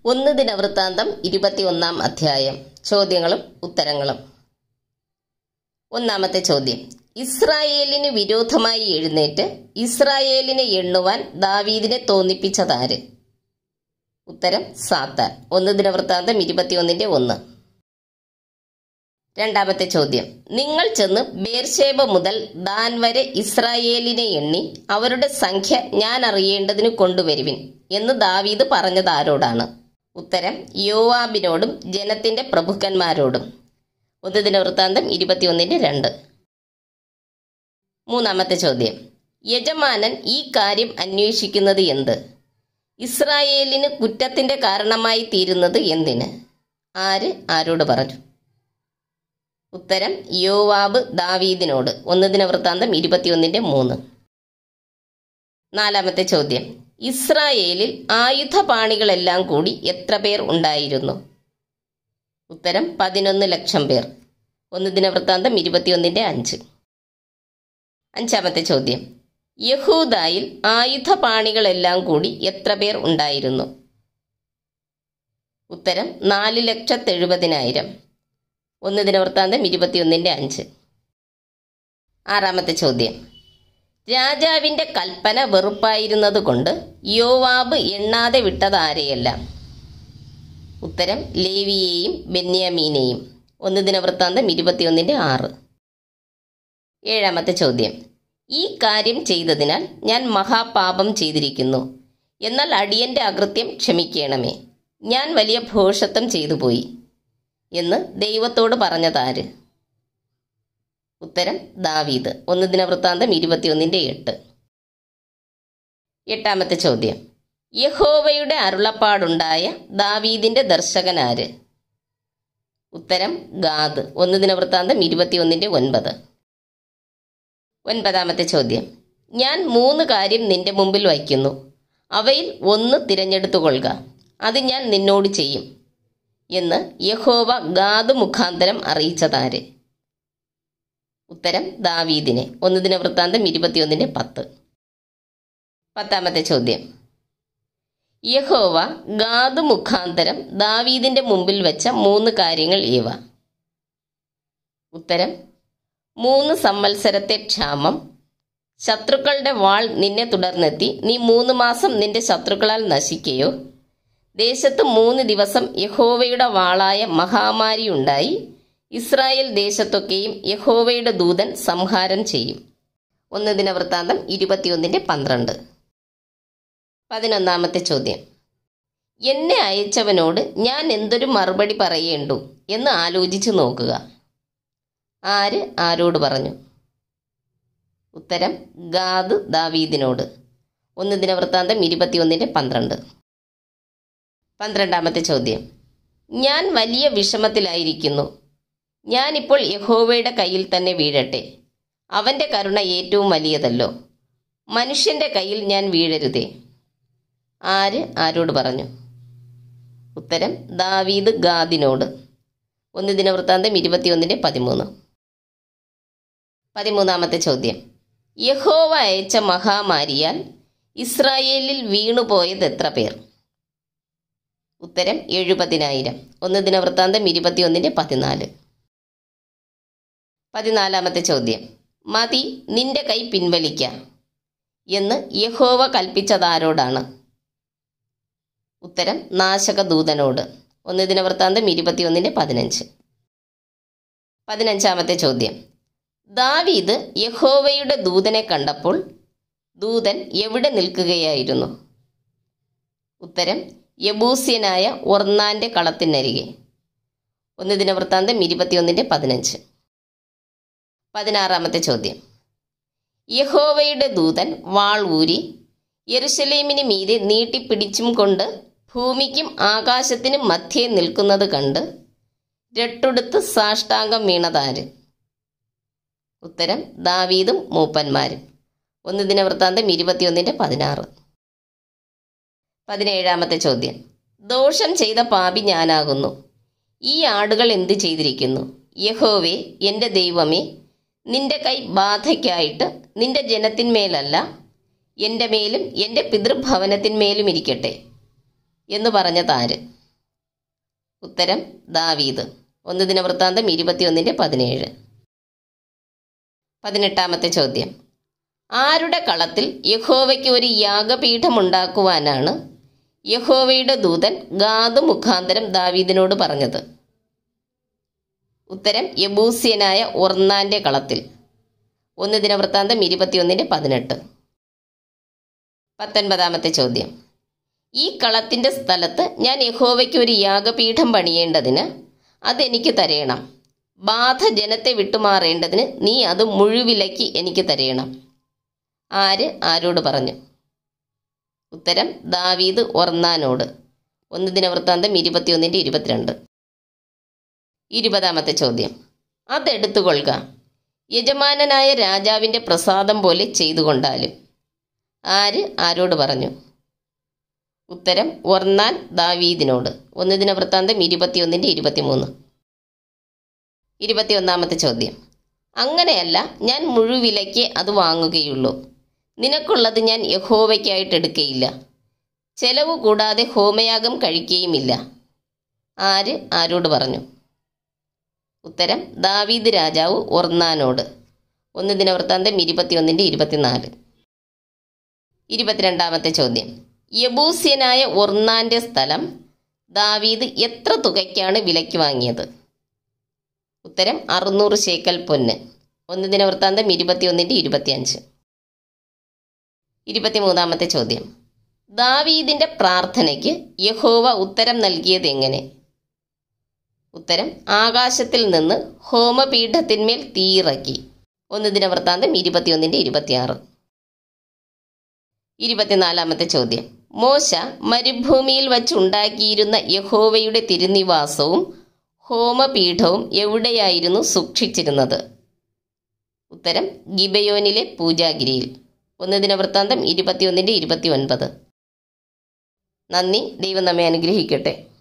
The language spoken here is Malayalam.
ഒന്ന് ദിനവൃത്താന്തം ഇരുപത്തിയൊന്നാം അധ്യായം ചോദ്യങ്ങളും ഉത്തരങ്ങളും ഒന്നാമത്തെ ചോദ്യം ഇസ്രായേലിന് വിരോധമായി എഴുന്നേറ്റ് ഇസ്രായേലിനെ എണ്ണുവാൻ ദാവീദിനെ തോന്നിപ്പിച്ചതാര് ഉത്തരം സാത്താൻ ഒന്ന് ദിനവൃത്താന്തം ഇരുപത്തിയൊന്നിന്റെ ഒന്ന് രണ്ടാമത്തെ ചോദ്യം നിങ്ങൾ ചെന്ന് ബേർഷേബ മുതൽ ദാൻ വരെ ഇസ്രായേലിനെ എണ്ണി അവരുടെ സംഖ്യ ഞാൻ അറിയേണ്ടതിന് കൊണ്ടുവരുവിൻ എന്ന് ദാവീദ് പറഞ്ഞത് ആരോടാണ് ഉത്തരം യോവാബിനോടും ജനത്തിന്റെ പ്രഭുക്കന്മാരോടും ഒന്ന് ദിനവൃത്താന്തം ഇരുപത്തിയൊന്നിന്റെ രണ്ട് മൂന്നാമത്തെ ചോദ്യം യജമാനൻ ഈ കാര്യം അന്വേഷിക്കുന്നത് എന്ത് ഇസ്രായേലിന് കുറ്റത്തിന്റെ കാരണമായി തീരുന്നത് എന്തിന് ആര് ആരോട് പറഞ്ഞു ഉത്തരം യോവാബ് ദാവീദിനോട് ഒന്ന് ദിനവൃത്താന്തം ഇരുപത്തിയൊന്നിന്റെ മൂന്ന് നാലാമത്തെ ചോദ്യം ഇസ്രായേലിൽ ആയുധപാണികളെല്ലാം കൂടി എത്ര പേർ ഉണ്ടായിരുന്നു ഉത്തരം പതിനൊന്ന് ലക്ഷം പേർ ഒന്ന് ദിനവൃത്താന്തം ഇരുപത്തിയൊന്നിന്റെ അഞ്ച് അഞ്ചാമത്തെ ചോദ്യം യഹൂദായിൽ ആയുധപാണികളെല്ലാം കൂടി എത്ര പേർ ഉണ്ടായിരുന്നു ഉത്തരം നാല് ലക്ഷത്തി എഴുപതിനായിരം ഒന്ന് ദിനവൃത്താന്തം ഇരുപത്തിയൊന്നിന്റെ അഞ്ച് ആറാമത്തെ ചോദ്യം രാജാവിന്റെ കൽപ്പന വെറുപ്പായിരുന്നത് കൊണ്ട് യോവാബ് എണ്ണാതെ വിട്ടത് ആരെയെല്ലാം ഉത്തരം ലേവിയെയും ബെന്യാമീനെയും ഒന്ന് ദിനവൃത്താന്തം ഇരുപത്തിയൊന്നിന്റെ ആറ് ഏഴാമത്തെ ചോദ്യം ഈ കാര്യം ചെയ്തതിനാൽ ഞാൻ മഹാപാപം ചെയ്തിരിക്കുന്നു എന്നാൽ അടിയന്റെ അകൃത്യം ക്ഷമിക്കണമേ ഞാൻ വലിയ ഭോഷത്വം ചെയ്തു പോയി എന്ന് ദൈവത്തോട് പറഞ്ഞതാര് ഉത്തരം ദാവീദ് ഒന്ന് ദിനവൃത്താന്തം ഇരുപത്തിയൊന്നിന്റെ എട്ട് എട്ടാമത്തെ ചോദ്യം യഹോവയുടെ അരുളപ്പാടുണ്ടായ ദാവീദിന്റെ ദർശകനാര് ഉത്തരം ഗാദ് ഒന്ന് ദിനവൃത്താന്തം ഇരുപത്തിയൊന്നിന്റെ ഒൻപത് ഒൻപതാമത്തെ ചോദ്യം ഞാൻ മൂന്ന് കാര്യം നിന്റെ മുമ്പിൽ വയ്ക്കുന്നു അവയിൽ ഒന്ന് തിരഞ്ഞെടുത്തുകൊള്ളുക അത് ഞാൻ നിന്നോട് ചെയ്യും എന്ന് യഹോവ ഗാദ് മുഖാന്തരം അറിയിച്ചതാര് ഉത്തരം ദാവീദിനെ ഒന്ന് ദിന വൃത്താന്തം ഇരുപത്തിയൊന്നിന്റെ പത്ത് പത്താമത്തെ ചോദ്യം യഹോവ ഗാദ് മുഖാന്തരം ദാവീദിന്റെ മുമ്പിൽ വെച്ച മൂന്ന് കാര്യങ്ങൾ ഇവ ഉത്തരം മൂന്ന് സംവത്സരത്തെ ക്ഷാമം ശത്രുക്കളുടെ വാൾ നിന്നെ തുടർന്നെത്തി നീ മൂന്ന് മാസം നിന്റെ ശത്രുക്കളാൽ നശിക്കുകയോ ദേശത്ത് മൂന്ന് ദിവസം യഹോവയുടെ വാളായ മഹാമാരി ഉണ്ടായി ഇസ്രായേൽ ദേശത്തൊക്കെയും യഹോവയുടെ ദൂതൻ സംഹാരം ചെയ്യും ഒന്ന് ദിനവൃത്താന്തം ഇരുപത്തിയൊന്നിന്റെ പന്ത്രണ്ട് പതിനൊന്നാമത്തെ ചോദ്യം എന്നെ അയച്ചവനോട് ഞാൻ എന്തൊരു മറുപടി പറയേണ്ടു എന്ന് ആലോചിച്ചു നോക്കുക ആര് ആരോട് പറഞ്ഞു ഉത്തരം ഗാദ് ദാവീദിനോട് ഒന്ന് ദിനവൃത്താന്തം ഇരുപത്തിയൊന്നിന്റെ പന്ത്രണ്ട് പന്ത്രണ്ടാമത്തെ ചോദ്യം ഞാൻ വലിയ വിഷമത്തിലായിരിക്കുന്നു ഞാനിപ്പോൾ യഹോവയുടെ കയ്യിൽ തന്നെ വീഴട്ടെ അവന്റെ കരുണ ഏറ്റവും വലിയതല്ലോ മനുഷ്യന്റെ കയ്യിൽ ഞാൻ വീഴരുതേ ആര് ആരോട് പറഞ്ഞു ഉത്തരം ദാവീദ് ഗാദിനോട് ഒന്ന് ദിനവൃത്താന്തം ഇരുപത്തിയൊന്നിന്റെ പതിമൂന്ന് പതിമൂന്നാമത്തെ ചോദ്യം യഹോവ അയച്ച മഹാമാരിയാൽ ഇസ്രായേലിൽ വീണുപോയത് എത്ര പേർ ഉത്തരം എഴുപതിനായിരം ഒന്ന് ദിനവൃത്താന്തം ഇരുപത്തിയൊന്നിന്റെ പതിനാല് പതിനാലാമത്തെ ചോദ്യം മതി നിന്റെ കൈ പിൻവലിക്ക എന്ന് യഹോവ കൽപ്പിച്ചതാരോടാണ് ഉത്തരം നാശകദൂതനോട് ഒന്ന് ദിനവൃത്താന്തം ഇരുപത്തിയൊന്നിന്റെ പതിനഞ്ച് പതിനഞ്ചാമത്തെ ചോദ്യം ദാവീദ് യഹോവയുടെ ദൂതനെ കണ്ടപ്പോൾ ദൂതൻ എവിടെ നിൽക്കുകയായിരുന്നു ഉത്തരം യബൂസ്യനായ ഒർന്നാന്റെ കളത്തിനരികെ ഒന്ന് ദിനവൃത്താന്തം ഇരുപത്തിയൊന്നിന്റെ പതിനഞ്ച് പതിനാറാമത്തെ ചോദ്യം യഹോവയുടെ ദൂതൻ വാൾ ഊരി യെരുശലേമിന് മീതെ നീട്ടിപ്പിടിച്ചും കൊണ്ട് ഭൂമിക്കും ആകാശത്തിനും മധ്യേ നിൽക്കുന്നത് കണ്ട് രട്ടുടുത്ത് സാഷ്ടാംഗം വീണതാര് ഉത്തരം ദാവീദും മൂപ്പന്മാരും ഒന്ന് ദിനവൃത്താന്തം ഇരുപത്തിയൊന്നിന്റെ പതിനാറ് പതിനേഴാമത്തെ ചോദ്യം ദോഷം ചെയ്ത പാപി ഞാനാകുന്നു ഈ ആടുകൾ എന്തു ചെയ്തിരിക്കുന്നു യഹോവേ എൻ്റെ ദൈവമേ നിന്റെ കൈ ബാധയ്ക്കായിട്ട് നിന്റെ ജനത്തിന്മേലല്ല എൻ്റെ മേലും എൻ്റെ പിതൃഭവനത്തിന്മേലും ഇരിക്കട്ടെ എന്ന് പറഞ്ഞതാര് ഉത്തരം ദാവീദ് ഒന്ന് ദിനവൃത്താന്തം ഇരുപത്തിയൊന്നിൻ്റെ പതിനേഴ് പതിനെട്ടാമത്തെ ചോദ്യം ആരുടെ കളത്തിൽ യഹോവയ്ക്ക് ഒരു യാഗപീഠമുണ്ടാക്കുവാനാണ് യഹോവയുടെ ദൂതൻ ഗാദ് മുഖാന്തരം ദാവീദിനോട് പറഞ്ഞത് ഉത്തരം യബൂസ്യനായ ഒർന്നാന്റെ കളത്തിൽ ഒന്ന് ദിനവൃത്താന്തം ഇരുപത്തിയൊന്നിൻ്റെ പതിനെട്ട് പത്തൊൻപതാമത്തെ ചോദ്യം ഈ കളത്തിൻ്റെ സ്ഥലത്ത് ഞാൻ യഹോവയ്ക്ക് ഒരു യാഗപീഠം പണിയേണ്ടതിന് അതെനിക്ക് തരയണം ബാധ ജനത്തെ വിട്ടുമാറേണ്ടതിന് നീ അത് മുഴുവിലയ്ക്ക് എനിക്ക് തരയണം ആര് ആരോട് പറഞ്ഞു ഉത്തരം ദാവീദ് ഒർന്നാനോട് ഒന്ന് ദിനവൃത്താന്തം ഇരുപത്തിയൊന്നിൻ്റെ ഇരുപത്തിരണ്ട് ഇരുപതാമത്തെ ചോദ്യം അതെടുത്തുകൊള്ളുക യജമാനനായ രാജാവിൻ്റെ പ്രസാദം പോലെ ചെയ്തുകൊണ്ടാലും ആര് ആരോട് പറഞ്ഞു ഉത്തരം ഒർന്നാൻ ദാവീദിനോട് ഒന്ന് ദിനവൃത്താന്തം ഇരുപത്തിയൊന്നിൻ്റെ ഇരുപത്തിമൂന്ന് ഇരുപത്തിയൊന്നാമത്തെ ചോദ്യം അങ്ങനെയല്ല ഞാൻ മുഴുവിലയ്ക്ക് അത് വാങ്ങുകയുള്ളൂ നിനക്കുള്ളത് ഞാൻ യഹോവയ്ക്കായിട്ട് എടുക്കയില്ല ചെലവ് കൂടാതെ ഹോമയാഗം കഴിക്കുകയുമില്ല ആര് ആരോട് പറഞ്ഞു ഉത്തരം ദാവീദ് രാജാവ് ഒർന്നാനോട് ഒന്ന് ദിനവൃത്താന്തം ഇരുപത്തിയൊന്നിൻ്റെ ഇരുപത്തിനാല് ഇരുപത്തിരണ്ടാമത്തെ ചോദ്യം യബൂസ്യനായ ഒർന്നാന്റെ സ്ഥലം ദാവീദ് എത്ര തുകയ്ക്കാണ് വിലയ്ക്ക് വാങ്ങിയത് ഉത്തരം അറുന്നൂറ് ശേക്കൽ പൊന്ന് ഒന്ന് ദിനവൃത്താന്തം ഇരുപത്തിയൊന്നിൻ്റെ ഇരുപത്തിയഞ്ച് ഇരുപത്തിമൂന്നാമത്തെ ചോദ്യം ദാവീദിന്റെ പ്രാർത്ഥനയ്ക്ക് യഹോവ ഉത്തരം നൽകിയത് എങ്ങനെ ഉത്തരം ആകാശത്തിൽ നിന്ന് ഹോമപീഠത്തിന്മേൽ തീയിറക്കി ഒന്ന് ദിനവൃത്താന്തം ഇരുപത്തിയൊന്നിൻ്റെ ഇരുപത്തിയാറ് ഇരുപത്തിനാലാമത്തെ ചോദ്യം മോശ മരുഭൂമിയിൽ വച്ചുണ്ടാക്കിയിരുന്ന യഹോവയുടെ തിരുനിവാസവും ഹോമപീഠവും എവിടെയായിരുന്നു സൂക്ഷിച്ചിരുന്നത് ഉത്തരം ഗിബയോനിലെ പൂജാഗിരിയിൽ ഒന്ന് ദിനവൃത്താന്തം ഇരുപത്തിയൊന്നിൻ്റെ ഇരുപത്തി ഒൻപത് നന്ദി ദൈവം നമ്മെ അനുഗ്രഹിക്കട്ടെ